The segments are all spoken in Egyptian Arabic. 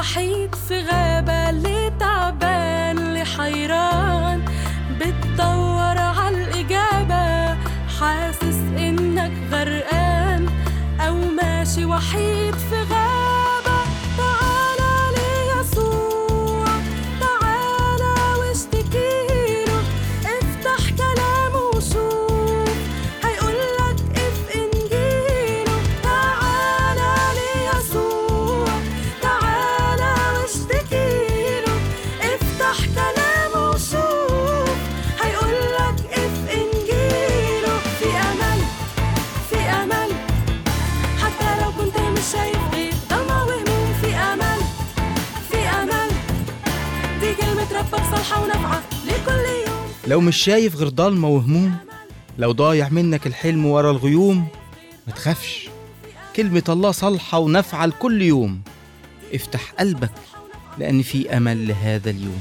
وحيد في غابة اللي تعبان اللي حيران بتدور عالإجابة حاسس إنك غرقان أو ماشي وحيد في غابة تعالى ليسوع تعالى واشتكيله افتح كلامه وشوف هيقولك اف انجيله تعالى ليسوع تعالى واشتكيله افتح كلامه وشوف هيقولك اف انجيله في امل في امل حتى لو كنت مش شايف غير ضلمة وهموم في امل في امل دي كلمة ربك صالحة ونافعة لكل يوم لو مش شايف غير ضلمة وهموم لو ضايع منك الحلم ورا الغيوم ما تخافش كلمة الله صالحة ونافعة لكل يوم افتح قلبك لأن في أمل لهذا اليوم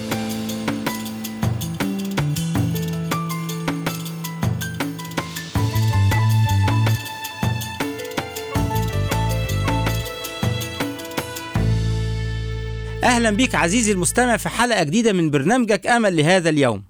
أهلا بيك عزيزي المستمع في حلقة جديدة من برنامجك أمل لهذا اليوم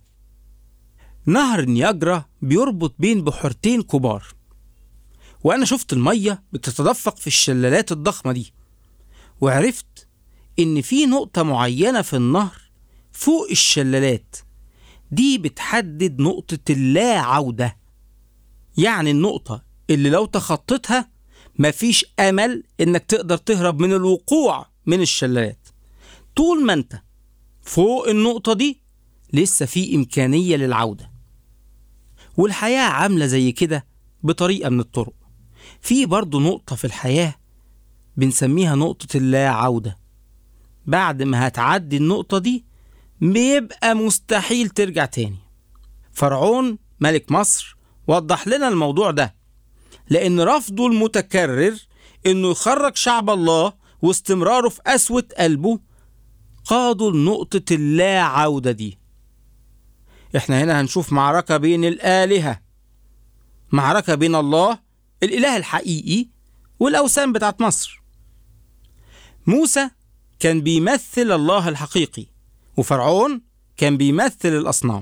نهر نياجرا بيربط بين بحيرتين كبار وأنا شفت المية بتتدفق في الشلالات الضخمة دي وعرفت إن في نقطة معينة في النهر فوق الشلالات دي بتحدد نقطة اللا عودة يعني النقطة اللي لو تخطيتها مفيش أمل إنك تقدر تهرب من الوقوع من الشلالات طول ما انت فوق النقطة دي لسه في إمكانية للعودة والحياة عاملة زي كده بطريقة من الطرق في برضه نقطة في الحياة بنسميها نقطة اللا عودة بعد ما هتعدي النقطة دي بيبقى مستحيل ترجع تاني فرعون ملك مصر وضح لنا الموضوع ده لأن رفضه المتكرر إنه يخرج شعب الله واستمراره في قسوة قلبه قادوا لنقطة اللا عودة دي احنا هنا هنشوف معركة بين الآلهة معركة بين الله الإله الحقيقي والأوثان بتاعت مصر موسى كان بيمثل الله الحقيقي وفرعون كان بيمثل الأصنام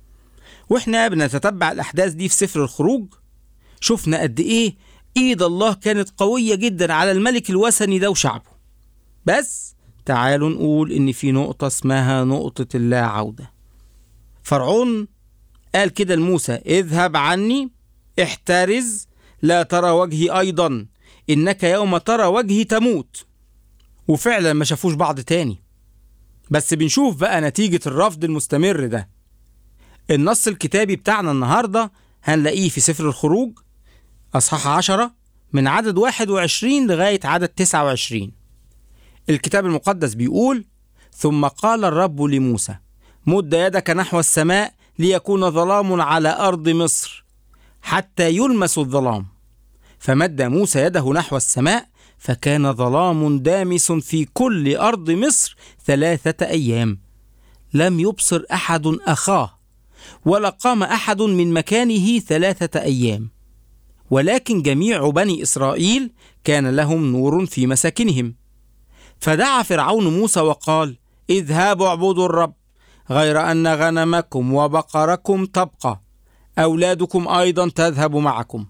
واحنا بنتتبع الأحداث دي في سفر الخروج شفنا قد إيه إيد الله كانت قوية جدا على الملك الوثني ده وشعبه بس تعالوا نقول إن في نقطة اسمها نقطة اللا عودة فرعون قال كده لموسى اذهب عني احترز لا ترى وجهي أيضا إنك يوم ترى وجهي تموت وفعلا ما شافوش بعض تاني بس بنشوف بقى نتيجة الرفض المستمر ده النص الكتابي بتاعنا النهاردة هنلاقيه في سفر الخروج أصحاح عشرة من عدد 21 لغاية عدد 29 الكتاب المقدس بيقول ثم قال الرب لموسى مد يدك نحو السماء ليكون ظلام على أرض مصر حتى يلمس الظلام فمد موسى يده نحو السماء فكان ظلام دامس في كل أرض مصر ثلاثة أيام لم يبصر أحد أخاه ولا قام أحد من مكانه ثلاثة أيام ولكن جميع بني إسرائيل كان لهم نور في مساكنهم فدعا فرعون موسى وقال اذهبوا اعبدوا الرب غير أن غنمكم وبقركم تبقى أولادكم أيضا تذهب معكم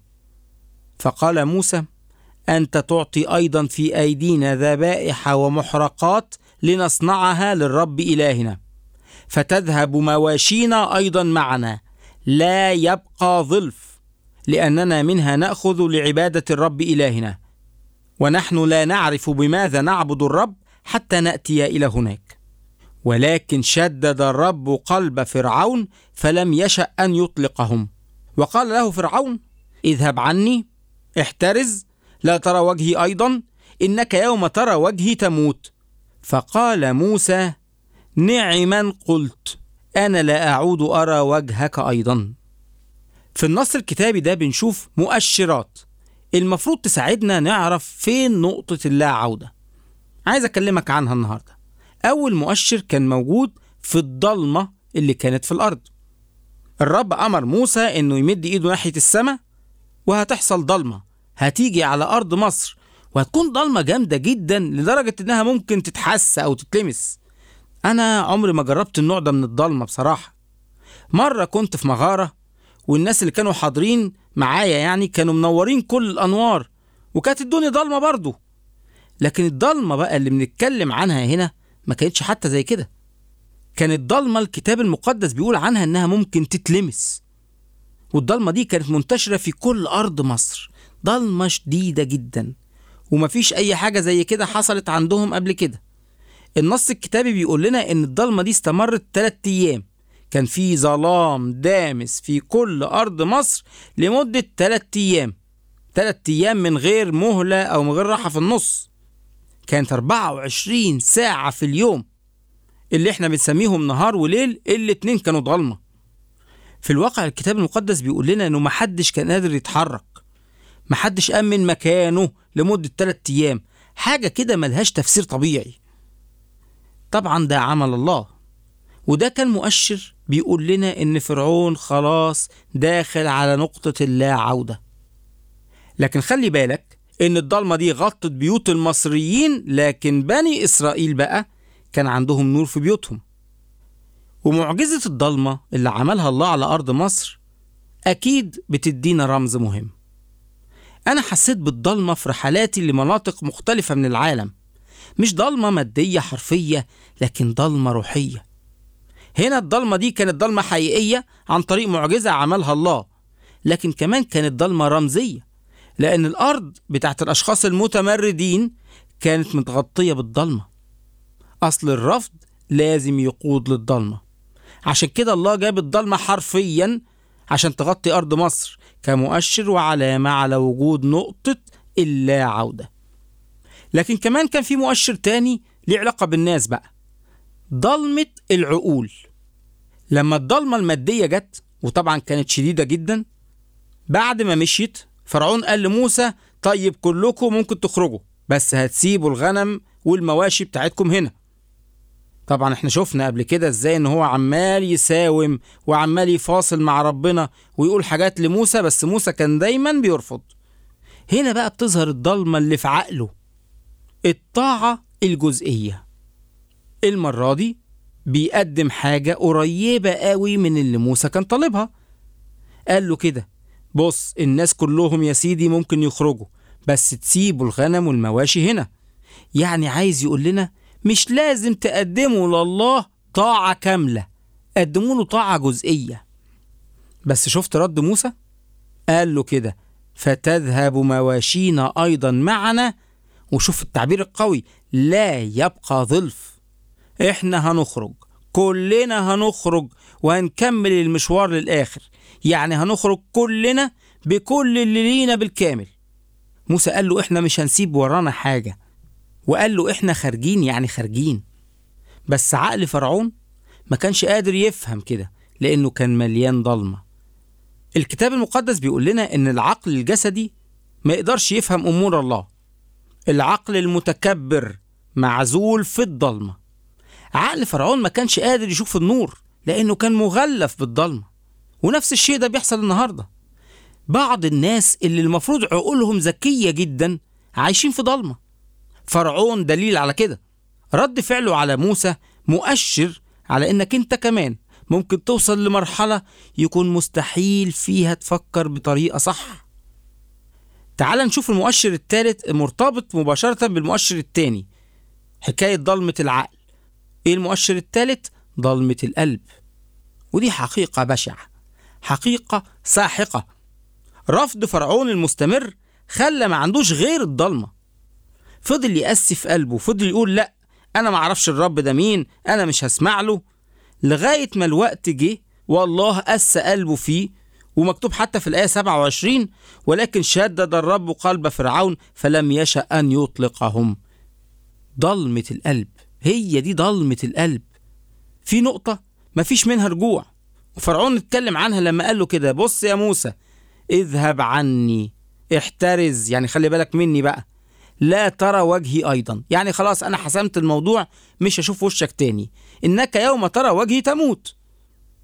فقال موسى أنت تعطي أيضا في أيدينا ذبائح ومحرقات لنصنعها للرب إلهنا فتذهب مواشينا أيضا معنا لا يبقى ظلف لأننا منها نأخذ لعبادة الرب إلهنا ونحن لا نعرف بماذا نعبد الرب حتى نأتي إلى هناك ولكن شدد الرب قلب فرعون فلم يشأ أن يطلقهم وقال له فرعون اذهب عني احترز لا ترى وجهي أيضا إنك يوم ترى وجهي تموت فقال موسى نعما قلت أنا لا أعود أرى وجهك أيضا في النص الكتابي ده بنشوف مؤشرات المفروض تساعدنا نعرف فين نقطة اللا عودة عايز أكلمك عنها النهاردة أول مؤشر كان موجود في الضلمة اللي كانت في الأرض الرب أمر موسى إنه يمد إيده ناحية السماء وهتحصل ضلمة هتيجي على أرض مصر وهتكون ضلمة جامدة جدا لدرجة إنها ممكن تتحس أو تتلمس أنا عمري ما جربت النوع ده من الضلمة بصراحة مرة كنت في مغارة والناس اللي كانوا حاضرين معايا يعني كانوا منورين كل الأنوار وكانت الدنيا ضلمة برضه لكن الضلمة بقى اللي بنتكلم عنها هنا ما كانتش حتى زي كده كانت ضلمة الكتاب المقدس بيقول عنها إنها ممكن تتلمس والضلمة دي كانت منتشرة في كل أرض مصر ضلمة شديدة جدا ومفيش أي حاجة زي كده حصلت عندهم قبل كده النص الكتابي بيقول لنا إن الضلمة دي استمرت تلات أيام كان في ظلام دامس في كل أرض مصر لمدة تلات أيام تلات أيام من غير مهلة أو من غير راحة في النص كانت 24 ساعة في اليوم اللي احنا بنسميهم نهار وليل الاتنين كانوا ضلمة في الواقع الكتاب المقدس بيقول لنا انه محدش كان قادر يتحرك محدش قام من مكانه لمدة تلات أيام حاجة كده ملهاش تفسير طبيعي طبعا ده عمل الله وده كان مؤشر بيقول لنا ان فرعون خلاص داخل على نقطة اللا عودة لكن خلي بالك ان الضلمة دي غطت بيوت المصريين لكن بني اسرائيل بقى كان عندهم نور في بيوتهم ومعجزة الضلمة اللي عملها الله على أرض مصر أكيد بتدينا رمز مهم أنا حسيت بالضلمة في رحلاتي لمناطق مختلفة من العالم مش ضلمة مادية حرفية لكن ضلمة روحية هنا الضلمة دي كانت ضلمة حقيقية عن طريق معجزة عملها الله لكن كمان كانت ضلمة رمزية لأن الأرض بتاعت الأشخاص المتمردين كانت متغطية بالضلمة أصل الرفض لازم يقود للضلمة عشان كده الله جاب الضلمة حرفيا عشان تغطي أرض مصر كمؤشر وعلامة على وجود نقطة اللا عودة لكن كمان كان في مؤشر تاني ليه علاقة بالناس بقى ضلمة العقول لما الضلمة المادية جت وطبعا كانت شديدة جدا بعد ما مشيت فرعون قال لموسى طيب كلكم ممكن تخرجوا بس هتسيبوا الغنم والمواشي بتاعتكم هنا طبعا احنا شفنا قبل كده ازاي ان هو عمال يساوم وعمال يفاصل مع ربنا ويقول حاجات لموسى بس موسى كان دايما بيرفض هنا بقى بتظهر الضلمة اللي في عقله الطاعة الجزئية المرة دي بيقدم حاجة قريبة قوي من اللي موسى كان طالبها قال له كده بص الناس كلهم يا سيدي ممكن يخرجوا بس تسيبوا الغنم والمواشي هنا يعني عايز يقول لنا مش لازم تقدموا لله طاعة كاملة قدموا له طاعة جزئية بس شفت رد موسى قال له كده فتذهب مواشينا أيضا معنا وشوف التعبير القوي لا يبقى ظلف احنا هنخرج كلنا هنخرج وهنكمل المشوار للآخر يعني هنخرج كلنا بكل اللي لينا بالكامل موسى قال له احنا مش هنسيب ورانا حاجة وقال له احنا خارجين يعني خارجين بس عقل فرعون ما كانش قادر يفهم كده لأنه كان مليان ضلمة الكتاب المقدس بيقول لنا إن العقل الجسدي ما يقدرش يفهم أمور الله العقل المتكبر معزول في الضلمة عقل فرعون ما كانش قادر يشوف النور لأنه كان مغلف بالضلمة ونفس الشيء ده بيحصل النهاردة بعض الناس اللي المفروض عقولهم ذكية جدا عايشين في ضلمة فرعون دليل على كده رد فعله على موسى مؤشر على انك انت كمان ممكن توصل لمرحلة يكون مستحيل فيها تفكر بطريقة صح تعال نشوف المؤشر الثالث مرتبط مباشرة بالمؤشر الثاني حكاية ضلمة العقل ايه المؤشر الثالث ضلمة القلب ودي حقيقة بشعة حقيقة ساحقة رفض فرعون المستمر خلى ما عندوش غير الضلمة فضل يقسي في قلبه فضل يقول لا انا ما اعرفش الرب ده مين انا مش هسمع له لغاية ما الوقت جه والله قسى قلبه فيه ومكتوب حتى في الآية 27 ولكن شدد الرب قلب فرعون فلم يشأ أن يطلقهم ضلمة القلب هي دي ضلمة القلب في نقطة مفيش منها رجوع وفرعون اتكلم عنها لما قال له كده بص يا موسى اذهب عني احترز يعني خلي بالك مني بقى لا ترى وجهي أيضا يعني خلاص أنا حسمت الموضوع مش هشوف وشك تاني إنك يوم ترى وجهي تموت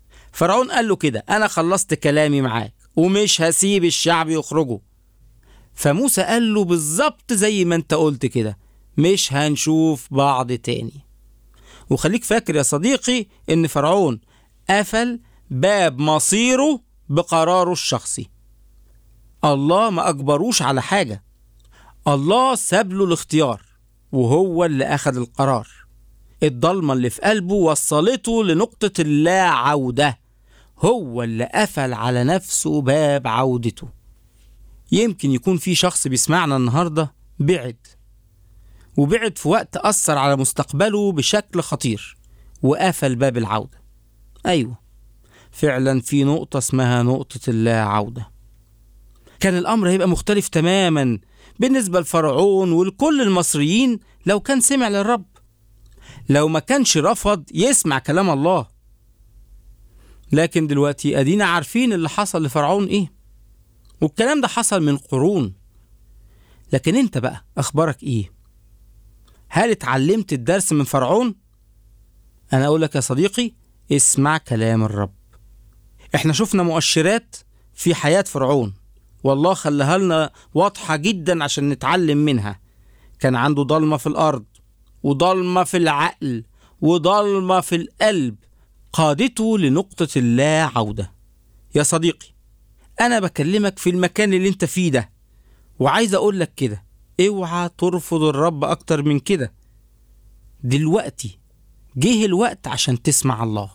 فرعون قال له كده أنا خلصت كلامي معاك ومش هسيب الشعب يخرجوا فموسى قال له بالظبط زي ما انت قلت كده مش هنشوف بعض تاني وخليك فاكر يا صديقي ان فرعون قفل باب مصيره بقراره الشخصي الله ما أجبروش على حاجة الله ساب له الاختيار وهو اللي أخذ القرار الضلمة اللي في قلبه وصلته لنقطة اللا عودة هو اللي قفل على نفسه باب عودته يمكن يكون في شخص بيسمعنا النهاردة بعد وبعد في وقت أثر على مستقبله بشكل خطير وقفل باب العودة أيوه فعلا في نقطة اسمها نقطة اللا عودة كان الأمر هيبقى مختلف تماما بالنسبة لفرعون ولكل المصريين لو كان سمع للرب لو ما كانش رفض يسمع كلام الله لكن دلوقتي أدينا عارفين اللي حصل لفرعون إيه والكلام ده حصل من قرون لكن أنت بقى أخبارك إيه هل اتعلمت الدرس من فرعون أنا أقول لك يا صديقي اسمع كلام الرب احنا شفنا مؤشرات في حياة فرعون والله خلاها لنا واضحة جدا عشان نتعلم منها كان عنده ضلمة في الأرض وضلمة في العقل وضلمة في القلب قادته لنقطة اللا عودة يا صديقي أنا بكلمك في المكان اللي أنت فيه ده وعايز أقول لك كده اوعى ترفض الرب أكتر من كده دلوقتي جه الوقت عشان تسمع الله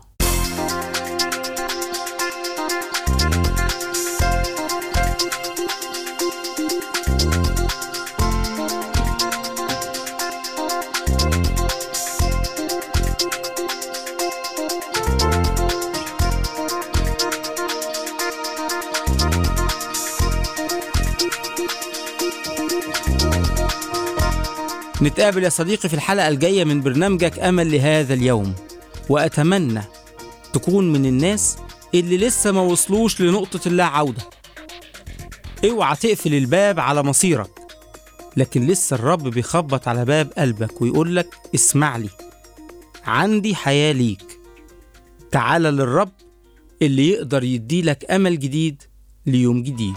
نتقابل يا صديقي في الحلقة الجاية من برنامجك أمل لهذا اليوم وأتمنى تكون من الناس اللي لسه ما وصلوش لنقطة اللا عودة اوعى تقفل الباب على مصيرك لكن لسه الرب بيخبط على باب قلبك ويقول لك اسمع لي عندي حياة ليك تعال للرب اللي يقدر يديلك أمل جديد ليوم جديد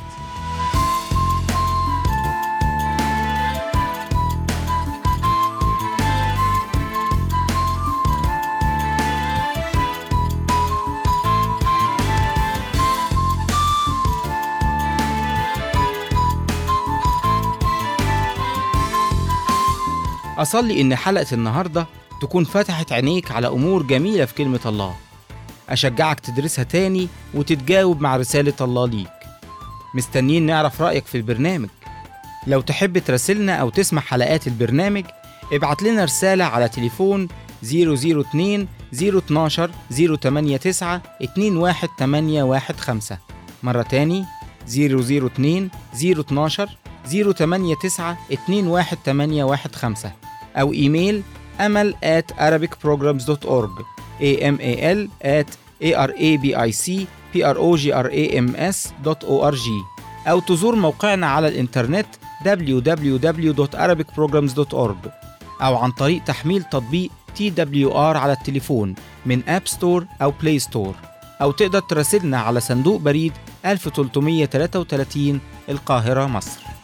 أصلي إن حلقة النهاردة تكون فتحت عينيك على أمور جميلة في كلمة الله أشجعك تدرسها تاني وتتجاوب مع رسالة الله ليك مستنيين نعرف رأيك في البرنامج لو تحب تراسلنا أو تسمع حلقات البرنامج ابعت لنا رسالة على تليفون 002 012 089 21815 مرة تاني 002 012 089 21815 أو إيميل أمل at arabicprograms.org amal at arabicprograms.org أو تزور موقعنا على الإنترنت www.arabicprograms.org أو عن طريق تحميل تطبيق TWR على التليفون من أب ستور أو بلاي ستور أو تقدر تراسلنا على صندوق بريد 1333 القاهرة مصر